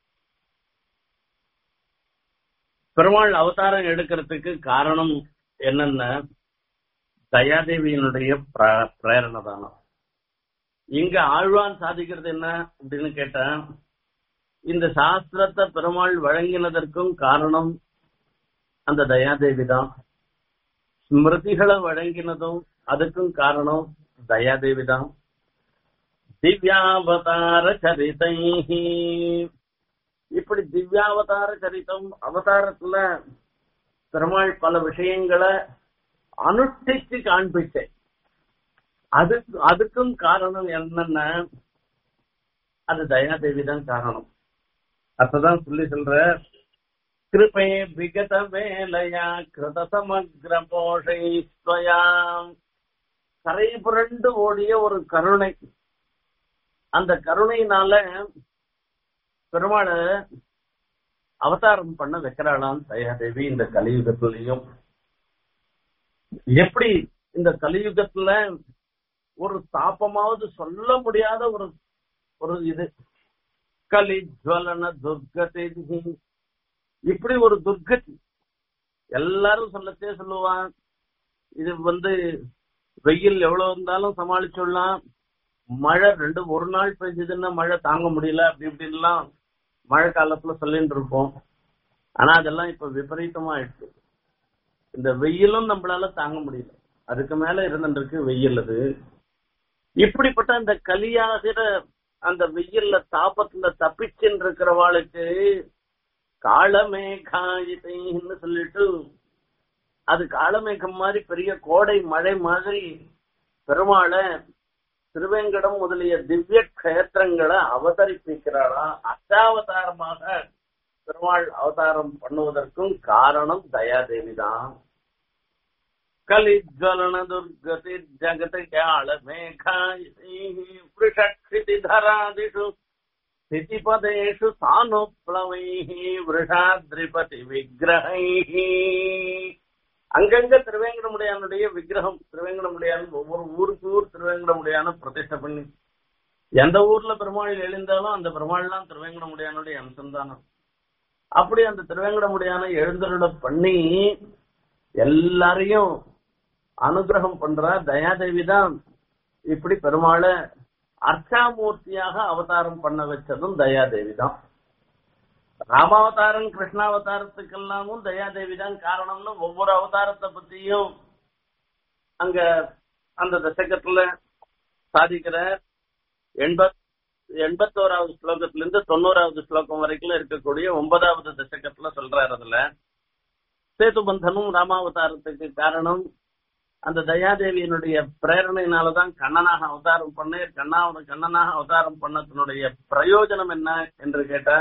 பெருமாள் அவதாரம் எடுக்கிறதுக்கு காரணம் என்னன்னா தயாதேவியினுடைய பிரேரணை தானம் இங்க ஆழ்வான் சாதிக்கிறது என்ன அப்படின்னு கேட்டா இந்த சாஸ்திரத்தை பெருமாள் வழங்கினதற்கும் காரணம் அந்த தயாதேவி தான் ஸ்மிருதிகளை வழங்கினதும் அதுக்கும் காரணம் தயாதேவி தான் திவ்யாவதார சரிதை இப்படி திவ்யாவதார சரித்தம் அவதாரத்துல பெருமாள் பல விஷயங்களை அனுஷ்டிச்சு காண்பிச்சேன் அது அதுக்கும் காரணம் என்னன்னா அது தயாதேவி தான் காரணம் அப்பதான் சொல்லி சொல்ற கிருபே விகத வேலையா கிருத சமக்ர போஷைஸ்வயா கரை புரண்டு ஓடிய ஒரு கருணை அந்த கருணையினால பெருமாளை அவதாரம் பண்ண வைக்கிறாளாம் தயாதேவி இந்த கலியுகத்திலையும் எப்படி இந்த கலியுகத்துல ஒரு தாபமாவது சொல்ல முடியாத ஒரு ஒரு இது கலிஜ்வலன துர்கதி இப்படி ஒரு துர்கதி எல்லாரும் சொல்லத்தே சொல்லுவான் இது வந்து வெயில் எவ்வளவு இருந்தாலும் சமாளிச்சுடலாம் மழை ரெண்டு ஒரு நாள் பெஞ்சதுன்னா மழை தாங்க முடியல அப்படி இப்படின்லாம் மழை காலத்துல சொல்லிட்டு இருப்போம் ஆனா அதெல்லாம் இப்ப விபரீதமா ஆயிடுச்சு இந்த வெயிலும் நம்மளால தாங்க முடியல அதுக்கு மேல இருந்துருக்கு வெயில் அது இப்படிப்பட்ட அந்த கலியாகிற அந்த வெயில்ல தாபத்துல தப்பிச்சுன்னு இருக்கிறவாளுக்கு காலமேகாயின்னு சொல்லிட்டு அது காலமேகம் மாதிரி பெரிய கோடை மழை மாதிரி பெருமாளை திருவேங்கடம் முதலிய திவ்ய கஷேத்திரங்களை அவதரிப்பிக்கிறாளா அஷ்டாவதாரமாக பெருமாள் அவதாரம் பண்ணுவதற்கும் காரணம் தயாதேவி தான் கலிஜ்வலன துர்கதி ஜகத் கால மேகாயிஷி தராதிஷு ஸ்திதிபதேஷு சானுப்ளவைः விருஷாத்ரிபதி விக்கிரகைः அங்கங்க திருவேங்கடமுடையானுடைய விக்கிரகம் திருவேங்கடமுடையான் ஒவ்வொரு ஊருக்கு ஊர் திருவேங்கடமுடையான பிரதிஷ்டை பண்ணி எந்த ஊர்ல பெருமாள் எழுந்தாலும் அந்த பெருமாள்லாம் திருவேங்கடமுடையானுடைய அம்சம்தானம் அப்படி அந்த திருவேங்கடமுடையான எழுந்தருள பண்ணி எல்லாரையும் அனுகிரகம் பண்றா தயாதேவி தான் இப்படி பெருமாளை அர்ச்சாமூர்த்தியாக அவதாரம் பண்ண வச்சதும் தயாதேவி தான் ராமாவதாரம் கிருஷ்ணாவதாரத்துக்கெல்லாமும் தயாதேவி தான் காரணம்னு ஒவ்வொரு அவதாரத்தை பத்தியும் அங்க அந்த தசகத்துல சாதிக்கிற எண்பத் எண்பத்தோராவது ஸ்லோகத்துல இருந்து தொண்ணூறாவது ஸ்லோகம் வரைக்கும் இருக்கக்கூடிய ஒன்பதாவது தசகத்துல சொல்றாரு அதுல சேதுபந்தனும் ராமாவதாரத்துக்கு காரணம் அந்த தயாதேவியினுடைய பிரேரணையினாலதான் கண்ணனாக அவதாரம் பண்ண கண்ணாவோட கண்ணனாக அவதாரம் பண்ணத்தினுடைய பிரயோஜனம் என்ன என்று கேட்டா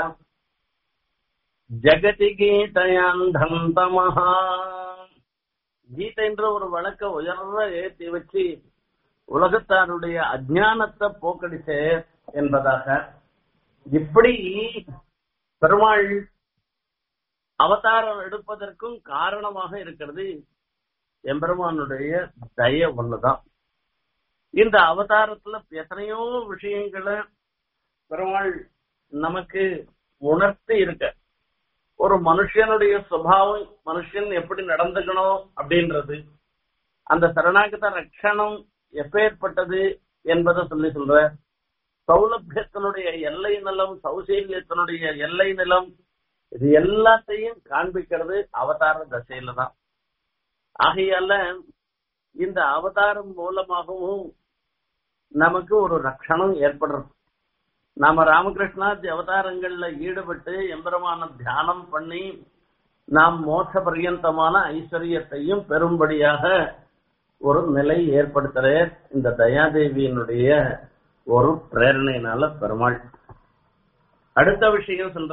ஜெகதி கீதையாந்தம் தமஹா கீதைன்ற ஒரு வழக்க உயர்ற ஏத்தி வச்சு உலகத்தாருடைய அஜானத்தை போக்கடிச்சே என்பதாக இப்படி பெருமாள் அவதாரம் எடுப்பதற்கும் காரணமாக இருக்கிறது எம்பெருமானுடைய தய ஒண்ணுதான் இந்த அவதாரத்துல எத்தனையோ விஷயங்களை பெருமாள் நமக்கு உணர்த்தி இருக்க ஒரு மனுஷனுடைய சுபாவம் மனுஷன் எப்படி நடந்துக்கணும் அப்படின்றது அந்த சரணாகத ரட்சணம் எப்பேற்பட்டது என்பதை சொல்லி சொல்ற சௌலபியத்தினுடைய எல்லை நிலம் சௌசீல்யத்தினுடைய எல்லை நிலம் இது எல்லாத்தையும் காண்பிக்கிறது அவதார தசையில தான் ஆகையால இந்த அவதாரம் மூலமாகவும் நமக்கு ஒரு ரட்சணம் ஏற்படுறது நாம ராமகிருஷ்ணாதி அவதாரங்கள்ல ஈடுபட்டு எம்பெருமான தியானம் பண்ணி நாம் மோட்ச பரியந்தமான ஐஸ்வர்யத்தையும் பெரும்படியாக ஒரு நிலை ஏற்படுத்துற இந்த தயாதேவியினுடைய ஒரு பிரேரணையினால பெருமாள் அடுத்த விஷயம் சொல்ற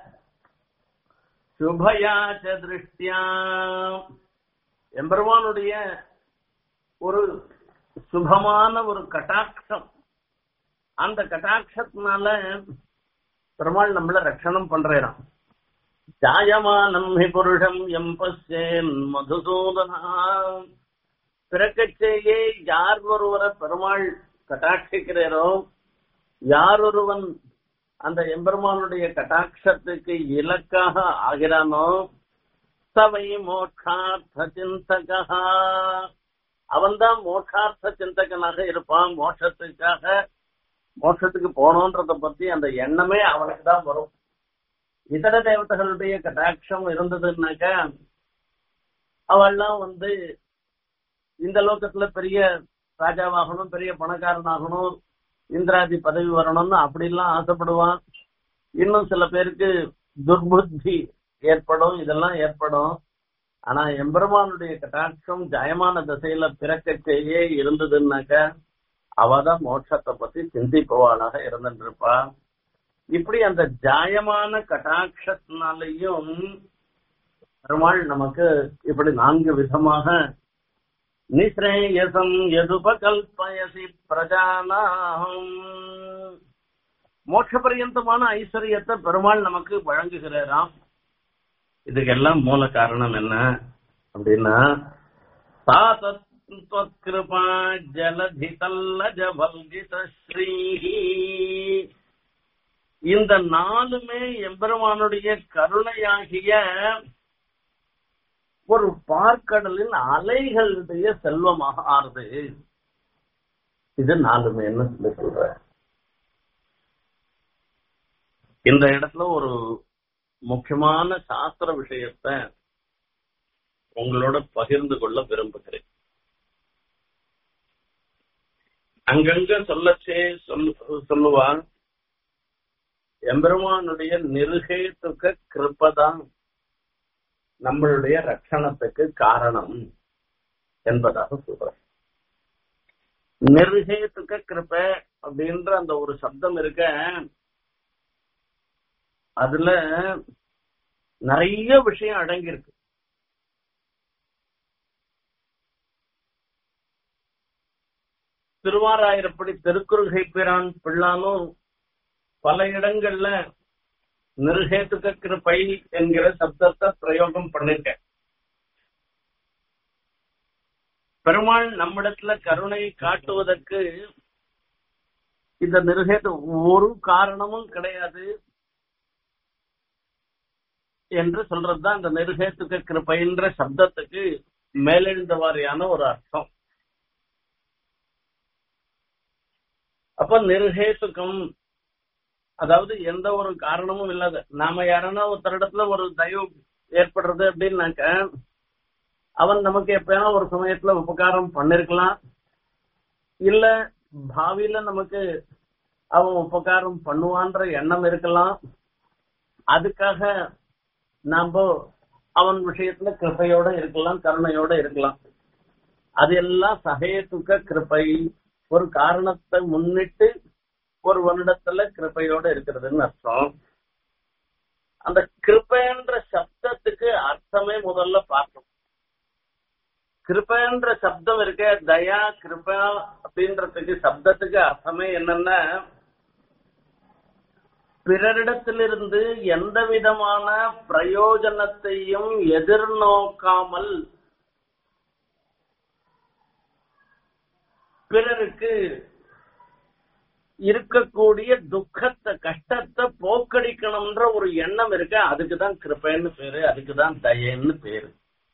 சுபயாச்ச திருஷ்டியா எம்பெருமானுடைய ஒரு சுபமான ஒரு கட்டாட்சம் அந்த கட்டாட்சத்தினால பெருமாள் நம்மள ரட்சணம் பண்றான் ஜாயமானம் ஹி புருஷம் எம் பசேன் மதுசூதனா பிறக்கச்சேயே யார் ஒருவரை பெருமாள் கட்டாட்சிக்கிறாரோ யார் ஒருவன் அந்த எம்பெருமானுடைய கட்டாட்சத்துக்கு இலக்காக ஆகிறானோ சவை மோட்சார்த்த சிந்தகா அவன்தான் மோட்சார்த்த சிந்தகனாக இருப்பான் மோட்சத்துக்காக மோட்சத்துக்கு போனோன்றத பத்தி அந்த எண்ணமே அவனுக்கு தான் வரும் இதர தேவதைகளுடைய கட்டாட்சம் இருந்ததுன்னாக்க அவள்லாம் வந்து இந்த லோகத்துல பெரிய ராஜாவாகணும் பெரிய பணக்காரனாகணும் இந்திராதி பதவி வரணும்னு அப்படிலாம் ஆசைப்படுவான் இன்னும் சில பேருக்கு துர்புத்தி ஏற்படும் இதெல்லாம் ஏற்படும் ஆனா எம்பெருமானுடைய கட்டாட்சம் ஜயமான திசையில பிறக்கச்சேயே இருந்ததுன்னாக்க அவதான் மோட்சத்தை பத்தி சிந்திப்பவாளாக இருந்துருப்பா இப்படி அந்த ஜாயமான கட்டாட்சத்தினாலையும் பெருமாள் நமக்கு இப்படி நான்கு விதமாக நிஸ்ரேயசம் எதுபகல்பயசி பிரஜானாம் மோட்ச பரியந்தமான ஐஸ்வர்யத்தை பெருமாள் நமக்கு வழங்குகிறாராம் இதுக்கெல்லாம் மூல காரணம் என்ன அப்படின்னா கிருபா ஜலதி தல்லஜ வல்கித ஸ்ரீஹி இந்த நாலுமே எம்பெருமானுடைய கருணையாகிய ஒரு பார்க்கடலின் அலைகளுடைய செல்வமாக ஆறுது இது நாலுமே என்ன சொல்லி சொல்ற இந்த இடத்துல ஒரு முக்கியமான சாஸ்திர விஷயத்த உங்களோட பகிர்ந்து கொள்ள விரும்புகிறேன் அங்கங்க சொல்லச்சே சொல்லு சொல்லுவான் எம்பெருமானுடைய நிருகேத்துக்க கிருப்பதான் நம்மளுடைய ரட்சணத்துக்கு காரணம் என்பதாக சொல்ற நிருகேத்துக்க கிருப்ப அப்படின்ற அந்த ஒரு சப்தம் இருக்க அதுல நிறைய விஷயம் அடங்கியிருக்கு திருவாராயிரப்படி திருக்குறுகை பிரான் பிள்ளானும் பல இடங்கள்ல நிருகேத்துக்க கிருப்பை என்கிற சப்தத்தை பிரயோகம் பண்ணிருக்க பெருமாள் நம்மிடத்துல கருணை காட்டுவதற்கு இந்த நிருகேத்து ஒரு காரணமும் கிடையாது என்று சொல்றதுதான் இந்த நிருகேத்துக்க கிருப்பைன்ற சப்தத்துக்கு மேலெழுந்த வாரியான ஒரு அர்த்தம் அப்ப நிருகேத்துக்கம் அதாவது எந்த ஒரு காரணமும் இல்லாத நாம யாரனா ஒருத்தரிடத்துல ஒரு தயவு ஏற்படுறது அப்படின்னாக்க அவன் நமக்கு எப்பயாவது ஒரு சமயத்துல உபகாரம் பண்ணிருக்கலாம் இல்ல பாவியில நமக்கு அவன் உபகாரம் பண்ணுவான்ற எண்ணம் இருக்கலாம் அதுக்காக நாம அவன் விஷயத்துல கிருப்பையோட இருக்கலாம் கருணையோட இருக்கலாம் அது எல்லாம் சகேத்துக்க கிருப்பை ஒரு காரணத்தை முன்னிட்டு ஒரு வருடத்துல கிருப்பையோட இருக்கிறதுன்னு அர்த்தம் அந்த கிருப்பைன்ற சப்தத்துக்கு அர்த்தமே முதல்ல பார்க்கணும் கிருப்பைன்ற சப்தம் இருக்க தயா கிருபா அப்படின்றதுக்கு சப்தத்துக்கு அர்த்தமே என்னன்னா பிறரிடத்திலிருந்து எந்த விதமான பிரயோஜனத்தையும் எதிர்நோக்காமல் பிறருக்கு இருக்கக்கூடிய துக்கத்தை கஷ்டத்தை போக்கடிக்கணும்ன்ற ஒரு எண்ணம் இருக்க அதுக்குதான் கிருப்பைன்னு பேரு அதுக்குதான் தயன்னு பேரு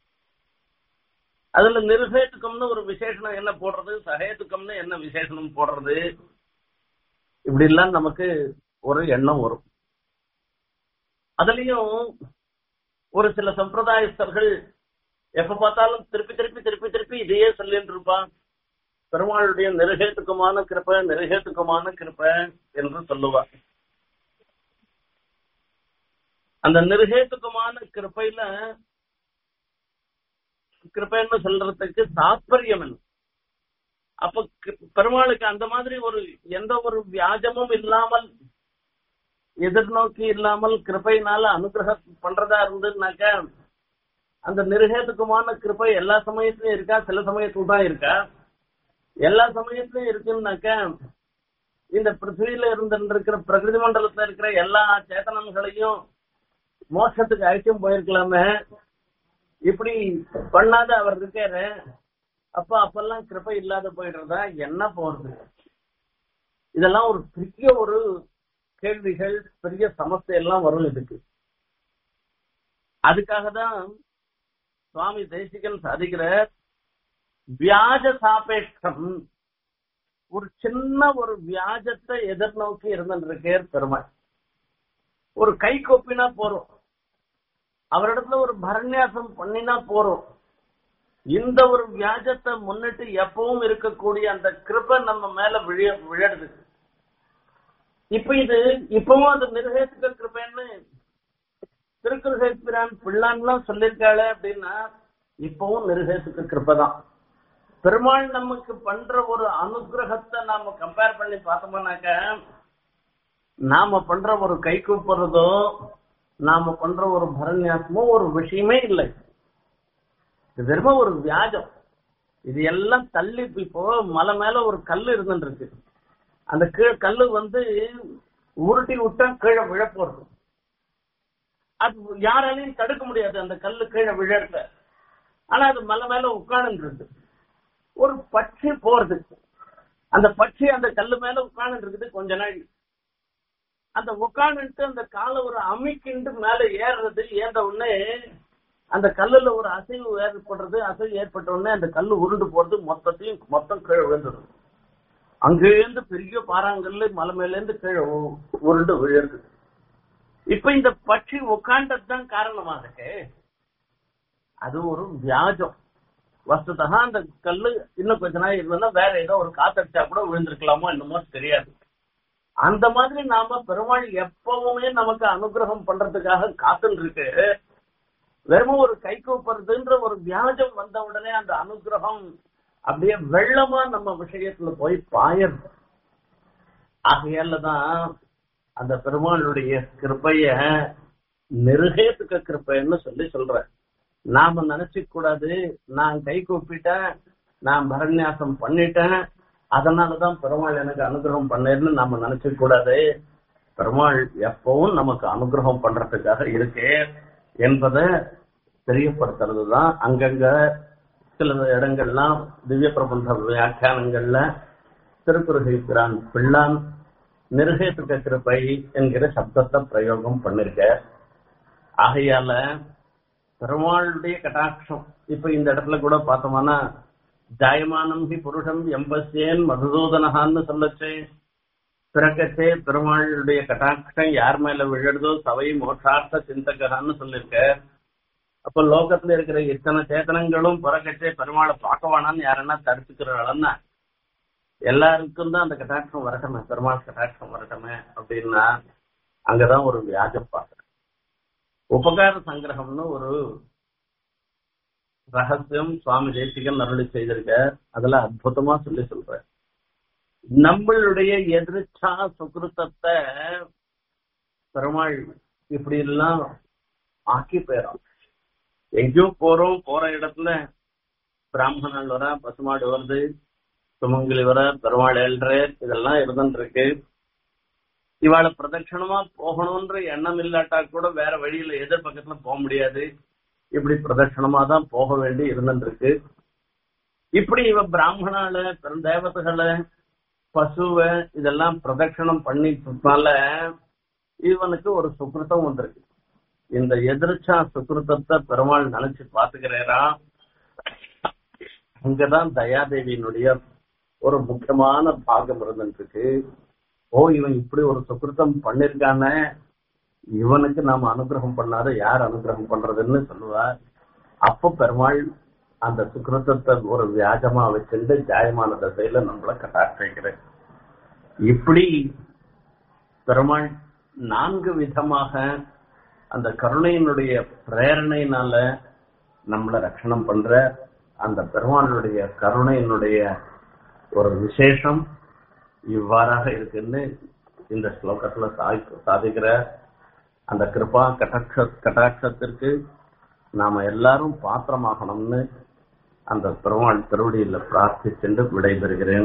அதுல நிருகேத்துக்கம்னு ஒரு விசேஷனம் என்ன போடுறது சகேத்துக்கம்னு என்ன விசேஷனம் போடுறது இப்படி எல்லாம் நமக்கு ஒரு எண்ணம் வரும் அதுலயும் ஒரு சில சம்பிரதாயஸ்தர்கள் எப்ப பார்த்தாலும் திருப்பி திருப்பி திருப்பி திருப்பி இதையே சொல்லிட்டு இருப்பான் பெருமாளுடைய நெருகேத்துக்குமான கிருப்ப நெருகேத்துக்குமான கிருப்ப என்று சொல்லுவார் அந்த நெருகேத்துக்குமான கிருப்பையில கிருப்பைன்னு சொல்றதுக்கு தாற்பயம் என்ன அப்ப பெருமாளுக்கு அந்த மாதிரி ஒரு எந்த ஒரு வியாஜமும் இல்லாமல் எதிர்நோக்கி இல்லாமல் கிருப்பையினால அனுகிரகம் பண்றதா இருந்துனாக்க அந்த நிருகேதுக்குமான கிருப்பை எல்லா சமயத்திலயும் இருக்கா சில சமயத்துல தான் இருக்கா எல்லா சமயத்திலயும் இருக்குன்னாக்க இந்த பிருத்திவியில இருந்திருக்கிற பிரகிருதி மண்டலத்துல இருக்கிற எல்லா சேத்தனங்களையும் மோட்சத்துக்கு அழைச்சும் போயிருக்கலாமே இப்படி பண்ணாத அவர் இருக்காரு அப்ப அப்பெல்லாம் கிருப்பை இல்லாத போயிடுறதா என்ன போறது இதெல்லாம் ஒரு பெரிய ஒரு கேள்விகள் பெரிய சமஸ்தை எல்லாம் வரும் இதுக்கு அதுக்காக தான் சுவாமி தேசிகன் சாதிக்கிற வியாஜ சாபேட்சம் ஒரு சின்ன ஒரு வியாஜத்தை எதிர்நோக்கி இருந்திருக்கேர் பெருமாள் ஒரு கை கொப்பினா போறோம் அவரிடத்துல ஒரு பரநியாசம் பண்ணினா போறோம் இந்த ஒரு வியாஜத்தை முன்னிட்டு எப்பவும் இருக்கக்கூடிய அந்த கிருபை நம்ம மேல விழ விழடுது இப்ப இது இப்பவும் அந்த நிர்வேசிக்க கிருபைன்னு திருக்குறுகைப்பிரான் பிள்ளான்லாம் சொல்லியிருக்காளே அப்படின்னா இப்பவும் நிர்வேசிக்க கிருபை தான் பெருமாள் நமக்கு பண்ற ஒரு அனுகிரகத்தை நாம கம்பேர் பண்ணி பார்த்தோம்னாக்க நாம பண்ற ஒரு கை கூப்புறதோ நாம பண்ற ஒரு பரநியாசமோ ஒரு விஷயமே இல்லை இது வெறும் ஒரு வியாஜம் இது எல்லாம் தள்ளி இப்போ மலை மேல ஒரு கல் இருந்துருக்கு அந்த கீழ் கல்லு வந்து உருட்டி விட்டா கீழே விழ போறது அது யாராலையும் தடுக்க முடியாது அந்த கல்லு கீழே விழறத ஆனா அது மலை மேல உட்கார்ந்து ஒரு பட்சி போறது அந்த பட்சி அந்த கல்லு மேல உட்கார்ந்து இருக்குது கொஞ்ச நாள் அந்த உட்கார்ந்துட்டு அந்த காலை ஒரு அமிக்கிண்டு மேல ஏறுறது ஏந்த உடனே அந்த கல்லுல ஒரு அசைவு ஏற்படுறது அசைவு ஏற்பட்ட உடனே அந்த கல்லு உருண்டு போறது மொத்தத்தையும் மொத்தம் கீழே விழுந்துடும் அங்கேருந்து பெரிய பாறாங்கல்லு மலை மேல இருந்து கீழே உ- உருண்டு விழுறது இப்ப இந்த பட்சி உட்காண்டது தான் காரணமா இருக்கு அது ஒரு வியாஜம் வஸ்துதா அந்த கல்லு இன்னும் கொஞ்ச நாள் இருந்ததுன்னா வேற ஏதோ ஒரு காத்தடிச்சா கூட விழுந்திருக்கலாமோ என்னமோ தெரியாது அந்த மாதிரி நாம பெருமாள் எப்பவுமே நமக்கு அனுகிரகம் பண்றதுக்காக காத்துன்னு இருக்கு வெறும் ஒரு கை கூப்புறதுன்ற ஒரு வியாஜம் வந்த உடனே அந்த அனுகிரகம் அப்படியே வெள்ளமா நம்ம விஷயத்துல போய் பாயறது ஆகையால தான் அந்த பெருமாளுடைய கிருப்பைய நிருகேத்துக்க கிருப்பைன்னு சொல்லி சொல்றேன் நாம நினைச்சுக்க கூடாது நான் கை கூப்பிட்டேன் நான் பரநியாசம் பண்ணிட்டேன் அதனாலதான் பெருமாள் எனக்கு அனுகிரகம் பண்ணேன்னு நாம நினைச்சுக்க கூடாது பெருமாள் எப்பவும் நமக்கு அனுகிரகம் பண்றதுக்காக இருக்கே என்பதை தெரியப்படுத்துறது தான் அங்கங்க சில இடங்கள்லாம் திவ்ய பிரபந்த வியாக்கியானங்கள்ல திருக்குறகை பிரான் பிள்ளான் நிருகேத்துக்க கிருப்பை என்கிற சப்தத்தை பிரயோகம் பண்ணிருக்க ஆகையால பெருமாளுடைய கட்டாட்சம் இப்ப இந்த இடத்துல கூட பார்த்தோம்னா ஜாயமானம் ஹி புருஷம் எம்பசேன் மதுசூதனகான்னு சொல்லச்சே பிறக்கச்சே பெருமாளுடைய கட்டாட்சம் யார் மேல விழுறதோ சவை மோட்சார்த்த சிந்தகரான்னு சொல்லிருக்க அப்ப லோகத்துல இருக்கிற இத்தனை சேத்தனங்களும் பிறக்கச்சே பெருமாளை பார்க்க வேணாம்னு யாருன்னா தடுத்துக்கிறாளன்னா எல்லாருக்கும் தான் அந்த கட்டாட்சம் வரட்டுமே பெருமாள் கட்டாட்சம் வரட்டுமே அப்படின்னா அங்கதான் ஒரு வியாஜம் பார்க்கறேன் உபகார சங்கிரகம்னு ஒரு ரகசியம் சுவாமி தேசிகன் அருளி செய்திருக்க அதுல அற்புதமா சொல்லி சொல்றேன் நம்மளுடைய எதிர்ச்சா சுகிருத்தத்தை பெருமாள் இப்படி எல்லாம் ஆக்கி போயிடும் எங்கேயோ போறோம் போற இடத்துல பிராமணன் வர பசுமாடு வருது சுமங்கலி வர பெருமாள் ஏழ்ற இதெல்லாம் இருந்துட்டு இருக்கு இவாளை பிரதட்சணமா போகணும்ன்ற எண்ணம் இல்லாட்டா கூட வேற வழியில எதிர் பக்கத்துல போக முடியாது இப்படி பிரதட்சணமா தான் போக வேண்டி இருந்துட்டு இருக்கு இப்படி இவ பிராமணால பெருந்தேவதைகளை பசுவை இதெல்லாம் பிரதட்சணம் பண்ணினால இவனுக்கு ஒரு சுக்கிருத்தம் வந்திருக்கு இந்த எதிர்ச்சா சுக்கிருத்தத்தை பெருமாள் நினைச்சு பாத்துக்கிறேரா அங்கதான் தயாதேவியினுடைய ஒரு முக்கியமான பாகம் இருந்துட்டு இருக்கு ஓ இவன் இப்படி ஒரு சுக்கிருத்தம் பண்ணிருக்கானே இவனுக்கு நாம அனுகிரகம் பண்ணாத யார் அனுகிரகம் பண்றதுன்னு சொல்லுவார் அப்ப பெருமாள் அந்த சுக்கிருத்தத்தை ஒரு வியாஜமா வச்சிருந்து ஜாயமான திசையில நம்மள கட்டாட்சிக்கிறேன் இப்படி பெருமாள் நான்கு விதமாக அந்த கருணையினுடைய பிரேரணையினால நம்மள ரட்சணம் பண்ற அந்த பெருமாளுடைய கருணையினுடைய ஒரு விசேஷம் இவ்வாறாக இருக்குன்னு இந்த ஸ்லோகத்துல சாதி- சாதிக்கிற அந்த கிருபா கட்டாட்ச கட்டாட்சத்திற்கு நாம எல்லாரும் பாத்திரமாகணும்னு அந்த பெருமாள் திருவடியில பிரார்த்திச்சென்று விடைபெறுகிறேன்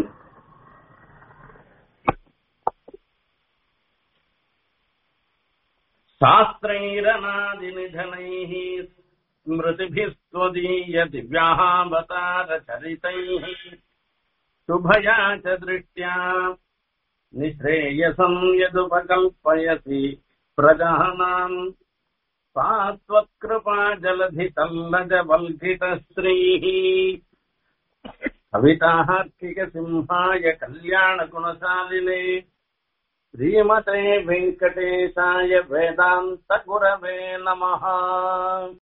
शास्त्रैरनादिनिधनैः स्मृतिभिः स्वदीय दिव्यावतारचरितैः शुभया च दृष्ट्या निःश्रेयसम् यदुपकल्पयसि प्रजानाम् सा त्वत्कृपा जलधितल्लजवल्कितस्त्रीः कविताहार्किकसिंहाय कल्याणगुणशालिने श्रीमते वेङ्कटेशाय वेदान्तगुरवे नमः